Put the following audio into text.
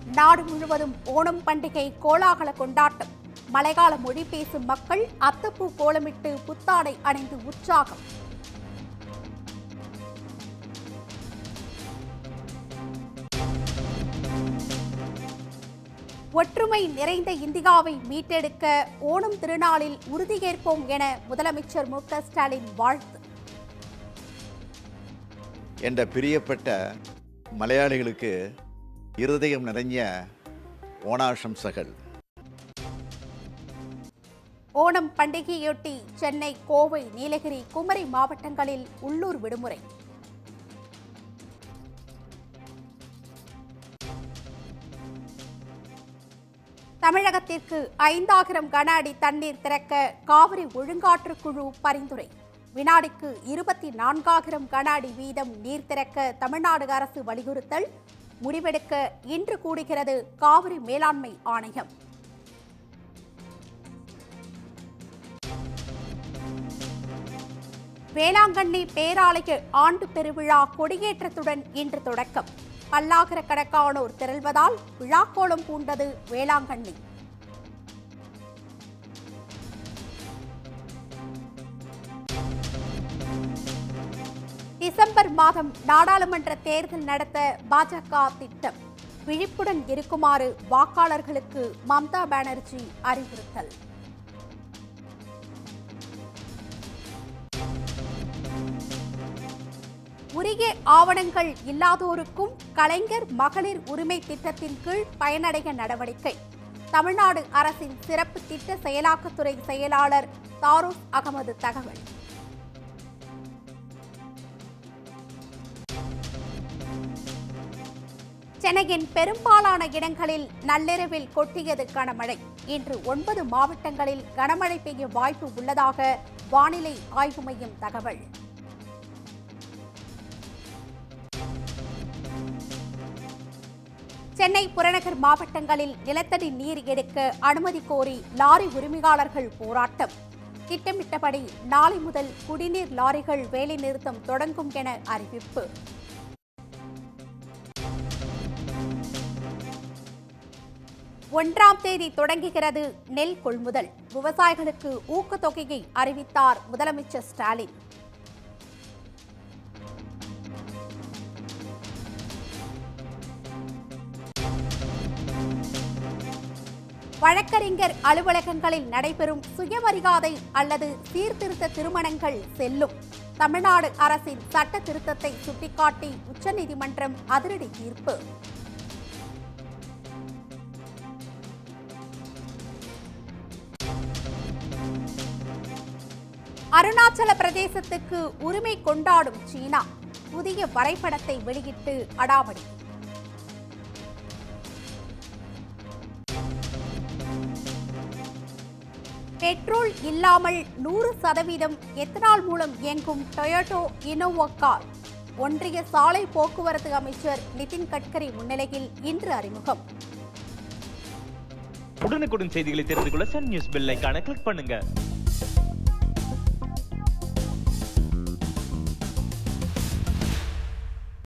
நாடு முழுவதும் ஓணம் பண்டிகை கோலாகல கொண்டாட்டம் மலையாள மொழி பேசும் மக்கள் அத்தப்பூ கோலமிட்டு புத்தாடை அணிந்து உற்சாகம் ஒற்றுமை நிறைந்த இந்தியாவை மீட்டெடுக்க ஓணம் திருநாளில் உறுதியேற்போம் என முதலமைச்சர் மு க ஸ்டாலின் வாழ்த்து என்ற பிரியப்பட்ட மலையாளிகளுக்கு இருதயம் நிறைஞ்ச ஓணாசம்சகள் ஓணம் பண்டிகையொட்டி சென்னை கோவை நீலகிரி குமரி மாவட்டங்களில் உள்ளூர் விடுமுறை தமிழகத்திற்கு ஐந்தாயிரம் கன அடி தண்ணீர் திறக்க காவிரி ஒழுங்காற்று குழு பரிந்துரை வினாடிக்கு இருபத்தி நான்காயிரம் கன அடி வீதம் நீர் திறக்க தமிழ்நாடு அரசு வலியுறுத்தல் முடிவெடுக்க இன்று கூடுகிறது காவிரி மேலாண்மை ஆணையம் வேளாங்கண்ணி பேராலய ஆண்டு பெருவிழா கொடியேற்றத்துடன் இன்று தொடக்கம் பல்லாயிரக்கணக்கானோர் திரள்வதால் விழாக்கோலம் பூண்டது வேளாங்கண்ணி டிசம்பர் மாதம் நாடாளுமன்ற தேர்தல் நடத்த பாஜக திட்டம் விழிப்புடன் இருக்குமாறு வாக்காளர்களுக்கு மம்தா பானர்ஜி அறிவுறுத்தல் உரிய ஆவணங்கள் இல்லாதோருக்கும் கலைஞர் மகளிர் உரிமை திட்டத்தின் கீழ் பயனடைய நடவடிக்கை தமிழ்நாடு அரசின் சிறப்பு திட்ட செயலாக்கத்துறை செயலாளர் தாரூஸ் அகமது தகவல் சென்னையின் பெரும்பாலான இடங்களில் நள்ளிரவில் கொட்டியது கனமழை இன்று ஒன்பது மாவட்டங்களில் கனமழை பெய்ய வாய்ப்பு உள்ளதாக வானிலை ஆய்வு மையம் தகவல் சென்னை புறநகர் மாவட்டங்களில் நிலத்தடி நீர் எடுக்க அனுமதி கோரி லாரி உரிமையாளர்கள் போராட்டம் திட்டமிட்டபடி நாளை முதல் குடிநீர் லாரிகள் வேலைநிறுத்தம் தொடங்கும் என அறிவிப்பு ஒன்றாம் தேதி தொடங்குகிறது நெல் கொள்முதல் விவசாயிகளுக்கு ஊக்கத்தொகையை அறிவித்தார் முதலமைச்சர் ஸ்டாலின் வழக்கறிஞர் அலுவலகங்களில் நடைபெறும் சுயமரியாதை அல்லது சீர்திருத்த திருமணங்கள் செல்லும் தமிழ்நாடு அரசின் சட்ட திருத்தத்தை சுட்டிக்காட்டி உச்சநீதிமன்றம் அதிரடி தீர்ப்பு அருணாச்சல பிரதேசத்துக்கு உரிமை கொண்டாடும் சீனா புதிய வரைபடத்தை வெளியிட்டு அடாவடி பெட்ரோல் இல்லாமல் நூறு சதவீதம் எத்தனால் மூலம் இயங்கும் டொயோட்டோ இனோவா கார் ஒன்றிய சாலை போக்குவரத்து அமைச்சர் நிதின் கட்கரி முன்னிலையில் இன்று அறிமுகம் உடனுக்குடன் செய்திகளை தெரிந்து கொள்ள சன் நியூஸ் பெல் ஐகானை கிளிக் பண்ணுங்க